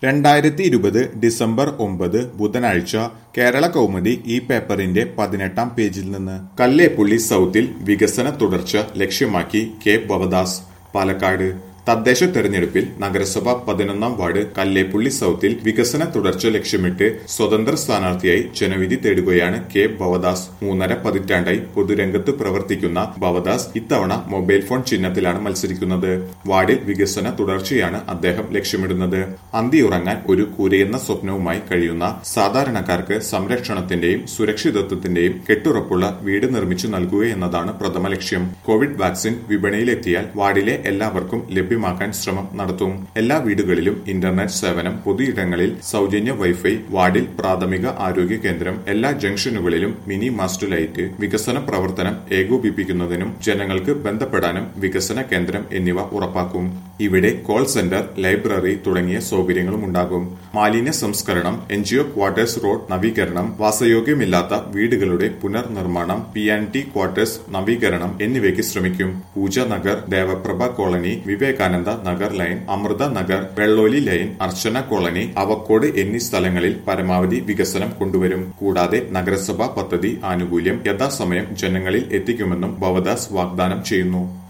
രണ്ടായിരത്തി ഇരുപത് ഡിസംബർ ഒമ്പത് ബുധനാഴ്ച കേരള കൗമുദി ഈ പേപ്പറിന്റെ പതിനെട്ടാം പേജിൽ നിന്ന് കല്ലേപ്പുള്ളി സൗത്തിൽ വികസന തുടർച്ച ലക്ഷ്യമാക്കി കെ ഭവദാസ് പാലക്കാട് തദ്ദേശ തെരഞ്ഞെടുപ്പിൽ നഗരസഭ പതിനൊന്നാം വാർഡ് കല്ലേപ്പുള്ളി സൗത്തിൽ വികസന തുടർച്ച ലക്ഷ്യമിട്ട് സ്വതന്ത്ര സ്ഥാനാർത്ഥിയായി ജനവിധി തേടുകയാണ് കെ ഭവദാസ് മൂന്നര പതിറ്റാണ്ടായി പൊതുരംഗത്ത് പ്രവർത്തിക്കുന്ന ഭവദാസ് ഇത്തവണ മൊബൈൽ ഫോൺ ചിഹ്നത്തിലാണ് മത്സരിക്കുന്നത് വാർഡിൽ വികസന തുടർച്ചയാണ് അദ്ദേഹം ലക്ഷ്യമിടുന്നത് അന്തിയുറങ്ങാൻ ഒരു കൂരയെന്ന സ്വപ്നവുമായി കഴിയുന്ന സാധാരണക്കാർക്ക് സംരക്ഷണത്തിന്റെയും സുരക്ഷിതത്വത്തിന്റെയും കെട്ടുറപ്പുള്ള വീട് നിർമ്മിച്ചു നൽകുകയെന്നതാണ് പ്രഥമ ലക്ഷ്യം കോവിഡ് വാക്സിൻ വിപണിയിലെത്തിയാൽ വാർഡിലെ എല്ലാവർക്കും ലഭ്യമാക്കാൻ ശ്രമം നടത്തും എല്ലാ വീടുകളിലും ഇന്റർനെറ്റ് സേവനം പൊതുയിടങ്ങളിൽ സൗജന്യ വൈഫൈ വാർഡിൽ പ്രാഥമിക ആരോഗ്യ കേന്ദ്രം എല്ലാ ജംഗ്ഷനുകളിലും മിനി മാസ്റ്റർ ലൈറ്റ് വികസന പ്രവർത്തനം ഏകോപിപ്പിക്കുന്നതിനും ജനങ്ങൾക്ക് ബന്ധപ്പെടാനും വികസന കേന്ദ്രം എന്നിവ ഉറപ്പാക്കും ഇവിടെ കോൾ സെന്റർ ലൈബ്രറി തുടങ്ങിയ സൗകര്യങ്ങളും ഉണ്ടാകും മാലിന്യ സംസ്കരണം എൻജിഒ ക്വാർട്ടേഴ്സ് റോഡ് നവീകരണം വാസയോഗ്യമില്ലാത്ത വീടുകളുടെ പുനർനിർമ്മാണം പി ആൻഡ് ടി ക്വാർട്ടേഴ്സ് നവീകരണം എന്നിവയ്ക്ക് ശ്രമിക്കും Pooja Nagar Devaprabha colony Vivekananda Nagar line Amrutha Nagar Vellolli line Archana colony Avakkode എന്നീ സ്ഥലങ്ങളിൽ പരമാവധി വികസനം കൊണ്ടുവരും കൂടാതെ നഗരസഭാ പദ്ധതി ആനുകൂല്യം യഥാസമയം ജനങ്ങളിൽ എത്തിക്കുമെന്നും ഭവദാസ് വാഗ്ദാനം ചെയ്യുന്നു